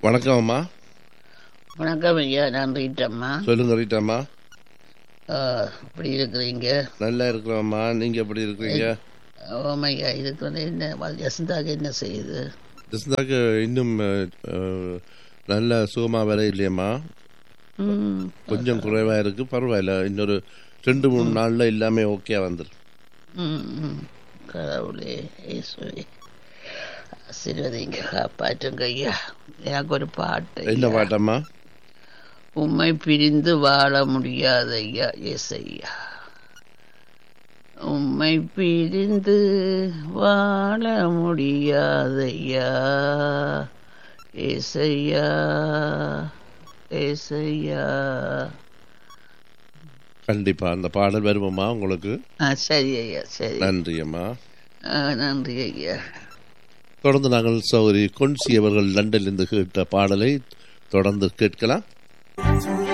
வணக்கம் அம்மா வணக்கம் ஐயா நான் ரீட்டம்மா சொல்லுங்க ரீட்டாம்மா இப்படி இருக்கிறீங்க நல்லா இருக்கிறோம்மா நீங்க எப்படி இருக்கிறீங்க ஓமையா இதுக்கு வந்து என்ன வசந்தாக என்ன செய்யுது ஜஸ்தாக்கு இன்னும் அஹ், அஹ், நல்ல சுகமா வர இல்லையம்மா ம், கொஞ்சம் குறைவா இருக்கு பரவாயில்ல இன்னொரு ரெண்டு மூணு நாள்ல எல்லாமே ஓகே வந்துடும் ம், ம். கடவுளே இயேசுவே ஆசீர்வதிங்க காப்பாற்றுங்க ஐயா எனக்கு ஒரு பாட்டு என்ன ஐயா. பாட்டம்மா உம்மை பிரிந்து வாழ முடியாது ஐயா எஸ் ஐயா உம்மை பிரிந்து வாழ முடியாதையா ஏசையா ஏசையா கண்டிப்பா அந்த பாடல் வருமம்மா உங்களுக்கு ஆ சரி ஐயா சரி நன்றி அம்மா ஆ, நன்றி ஐயா தொடர்ந்து நாங்கள் சௌரி கொன்சி அவர்கள் லண்டனிலிருந்து கேட்ட பாடலை தொடர்ந்து கேட்கலாம்